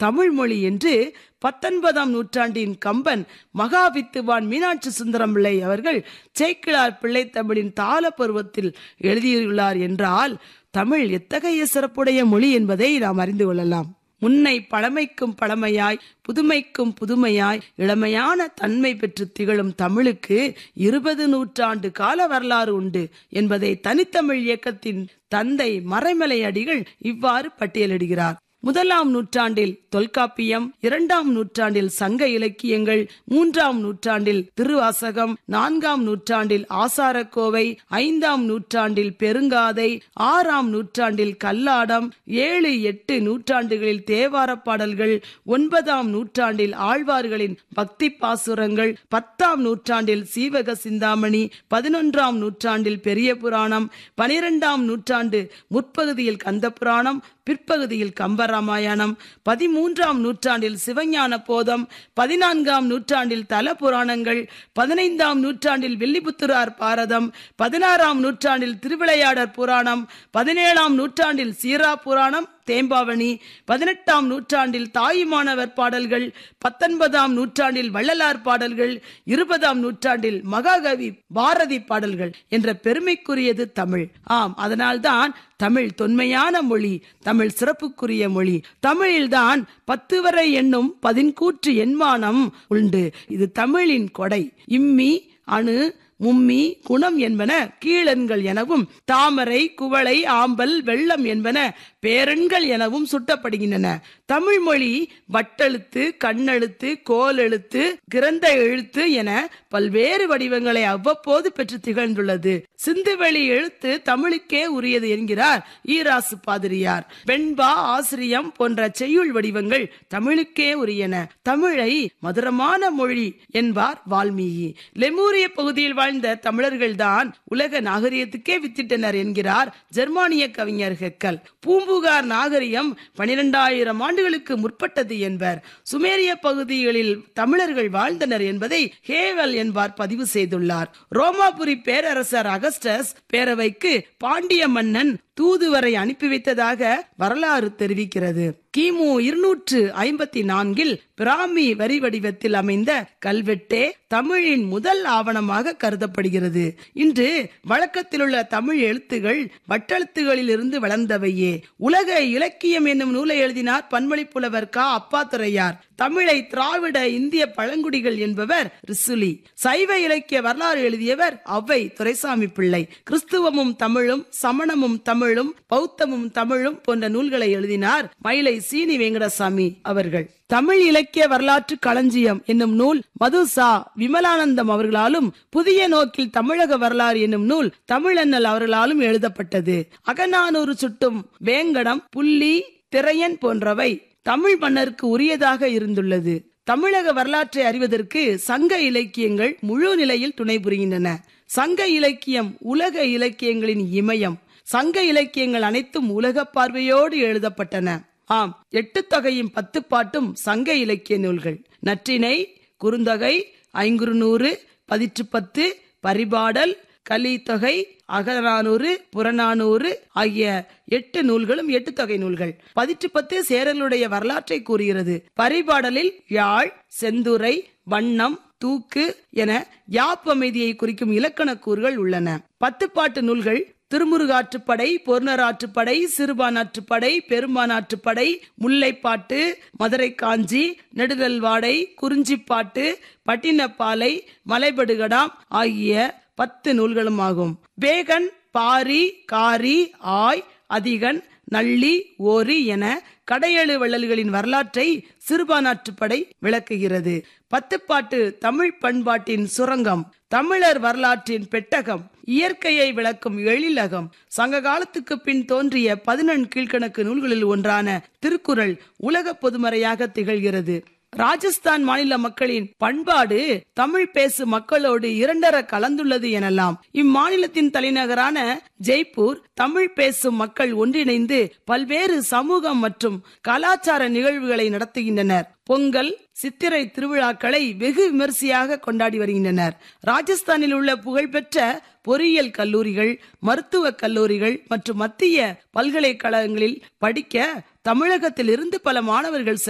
தமிழ் மொழி என்று பத்தொன்பதாம் நூற்றாண்டின் கம்பன் மகாவித்துவான் மீனாட்சி சுந்தரம் பிள்ளை அவர்கள் சேக்கிழார் பிள்ளை தமிழின் தாள பருவத்தில் எழுதியுள்ளார் என்றால் தமிழ் எத்தகைய சிறப்புடைய மொழி என்பதை நாம் அறிந்து கொள்ளலாம் முன்னை பழமைக்கும் பழமையாய் புதுமைக்கும் புதுமையாய் இளமையான தன்மை பெற்று திகழும் தமிழுக்கு இருபது நூற்றாண்டு கால வரலாறு உண்டு என்பதை தனித்தமிழ் இயக்கத்தின் தந்தை மறைமலை அடிகள் இவ்வாறு பட்டியலிடுகிறார் முதலாம் நூற்றாண்டில் தொல்காப்பியம் இரண்டாம் நூற்றாண்டில் சங்க இலக்கியங்கள் மூன்றாம் நூற்றாண்டில் திருவாசகம் நான்காம் நூற்றாண்டில் ஆசாரக்கோவை ஐந்தாம் நூற்றாண்டில் பெருங்காதை ஆறாம் நூற்றாண்டில் கல்லாடம் ஏழு எட்டு நூற்றாண்டுகளில் தேவார பாடல்கள் ஒன்பதாம் நூற்றாண்டில் ஆழ்வார்களின் பக்தி பாசுரங்கள் பத்தாம் நூற்றாண்டில் சீவக சிந்தாமணி பதினொன்றாம் நூற்றாண்டில் பெரிய புராணம் பனிரெண்டாம் நூற்றாண்டு முற்பகுதியில் கந்த புராணம் பிற்பகுதியில் கம்பராமாயணம் பதிமூன்றாம் நூற்றாண்டில் சிவஞான போதம் பதினான்காம் நூற்றாண்டில் தல புராணங்கள் பதினைந்தாம் நூற்றாண்டில் வில்லிபுத்துரார் பாரதம் பதினாறாம் நூற்றாண்டில் திருவிளையாடற் புராணம் பதினேழாம் நூற்றாண்டில் சீரா புராணம் தேம்பாவணி பதினெட்டாம் நூற்றாண்டில் தாயுமானவர் பாடல்கள் பத்தொன்பதாம் நூற்றாண்டில் வள்ளலார் பாடல்கள் இருபதாம் நூற்றாண்டில் மகாகவி பாரதி பாடல்கள் என்ற பெருமைக்குரியது தமிழ் ஆம் அதனால்தான் தமிழ் தொன்மையான மொழி தமிழ் சிறப்புக்குரிய மொழி தமிழில்தான் பத்து வரை எண்ணும் பதின்கூற்று எண்மானம் உண்டு இது தமிழின் கொடை இம்மி அணு மும்மி குணம் என்பன கீழெண்கள் எனவும் தாமரை குவளை ஆம்பல் வெள்ளம் என்பன பேரெண்கள் எனவும் சுட்டப்படுகின்றன தமிழ் மொழி வட்டெழுத்து கண்ணெழுத்து கோல் எழுத்து கிரந்த எழுத்து என பல்வேறு வடிவங்களை அவ்வப்போது பெற்று திகழ்ந்துள்ளது சிந்துவெளி எழுத்து தமிழுக்கே உரியது என்கிறார் ஈராசு பாதிரியார் வெண்பா ஆசிரியம் போன்ற செய்யுள் வடிவங்கள் தமிழுக்கே உரியன தமிழை மதுரமான மொழி என்பார் வால்மீகி லெமூரிய பகுதியில் வாழ்ந்த தமிழர்கள்தான் உலக நாகரிகத்துக்கே வித்திட்டனர் என்கிறார் ஜெர்மானிய கவிஞர் ஹெக்கல் பூம்புகார் நாகரிகம் பனிரெண்டாயிரம் ஆண்டுகளுக்கு முற்பட்டது என்பர் சுமேரிய பகுதிகளில் தமிழர்கள் வாழ்ந்தனர் என்பதை ஹேவல் என்பார் பதிவு செய்துள்ளார் ரோமாபுரி பேரரசர் அகஸ்டஸ் பேரவைக்கு பாண்டிய மன்னன் தூதுவரை அனுப்பி வைத்ததாக வரலாறு தெரிவிக்கிறது கிமு இருநூற்று ஐம்பத்தி நான்கில் பிராமி வரி வடிவத்தில் அமைந்த கல்வெட்டே தமிழின் முதல் ஆவணமாக கருதப்படுகிறது இன்று வழக்கத்தில் உள்ள தமிழ் எழுத்துகள் வட்டெழுத்துகளில் இருந்து வளர்ந்தவையே உலக இலக்கியம் என்னும் நூலை எழுதினார் பன்மொழி புலவர் கா அப்பாத்துறையார் தமிழை திராவிட இந்திய பழங்குடிகள் என்பவர் ரிசுலி சைவ இலக்கிய வரலாறு எழுதியவர் அவ்வை துரைசாமி பிள்ளை கிறிஸ்துவமும் தமிழும் சமணமும் தமிழும் பௌத்தமும் தமிழும் போன்ற நூல்களை எழுதினார் மயிலை சீனி வெங்கடசாமி அவர்கள் தமிழ் இலக்கிய வரலாற்று களஞ்சியம் என்னும் நூல் மதுசா விமலானந்தம் அவர்களாலும் புதிய நோக்கில் தமிழக வரலாறு என்னும் நூல் தமிழண்ணல் அவர்களாலும் எழுதப்பட்டது அகநானூறு சுட்டும் வேங்கடம் புள்ளி திரையன் போன்றவை தமிழ் மன்னருக்கு உரியதாக இருந்துள்ளது தமிழக வரலாற்றை அறிவதற்கு சங்க இலக்கியங்கள் முழு நிலையில் துணை புரிகின்றன சங்க இலக்கியம் உலக இலக்கியங்களின் இமயம் சங்க இலக்கியங்கள் அனைத்தும் உலக பார்வையோடு எழுதப்பட்டன ஆம் எட்டு தொகையும் பத்து பாட்டும் சங்க இலக்கிய நூல்கள் நற்றினை குறுந்தொகை ஐங்குறுநூறு பதிற்று பத்து பரிபாடல் கலித்தொகை அகநானூறு புறநானூறு ஆகிய எட்டு நூல்களும் எட்டு தொகை நூல்கள் பதிற்று பத்து சேரர்களுடைய வரலாற்றை கூறுகிறது பரிபாடலில் யாழ் செந்துரை வண்ணம் தூக்கு என யாப்பமைதியை குறிக்கும் இலக்கண கூறுகள் உள்ளன பத்து பாட்டு நூல்கள் திருமுருகாற்றுப்படை பொருணராற்றுப்படை சிறுபானாற்றுப்படை பெரும்பானாற்றுப்படை முல்லைப்பாட்டு மதுரை காஞ்சி நெடுதல்வாடை குறிஞ்சிப்பாட்டு பட்டினப்பாலை மலைபடுகடாம் ஆகிய பத்து நூல்களும் ஆகும் வேகன் பாரி காரி ஆய் அதிகன் நள்ளி ஓரி என கடையெழு வள்ளல்களின் வரலாற்றை சிறுபானாற்றுப்படை விளக்குகிறது பத்துப்பாட்டு தமிழ் பண்பாட்டின் சுரங்கம் தமிழர் வரலாற்றின் பெட்டகம் இயற்கையை விளக்கும் எழிலகம் சங்க காலத்துக்கு பின் தோன்றிய பதினெண் கீழ்கணக்கு நூல்களில் ஒன்றான திருக்குறள் உலக பொதுமறையாக திகழ்கிறது ராஜஸ்தான் மாநில மக்களின் பண்பாடு தமிழ் பேசு மக்களோடு இரண்டர கலந்துள்ளது எனலாம் இம்மாநிலத்தின் தலைநகரான ஜெய்ப்பூர் தமிழ் பேசும் மக்கள் ஒன்றிணைந்து பல்வேறு சமூகம் மற்றும் கலாச்சார நிகழ்வுகளை நடத்துகின்றனர் பொங்கல் சித்திரை திருவிழாக்களை வெகு விமரிசையாக கொண்டாடி வருகின்றனர் ராஜஸ்தானில் உள்ள புகழ்பெற்ற பொறியியல் கல்லூரிகள் மருத்துவ கல்லூரிகள் மற்றும் மத்திய பல்கலைக்கழகங்களில் படிக்க தமிழகத்தில் இருந்து பல மாணவர்கள்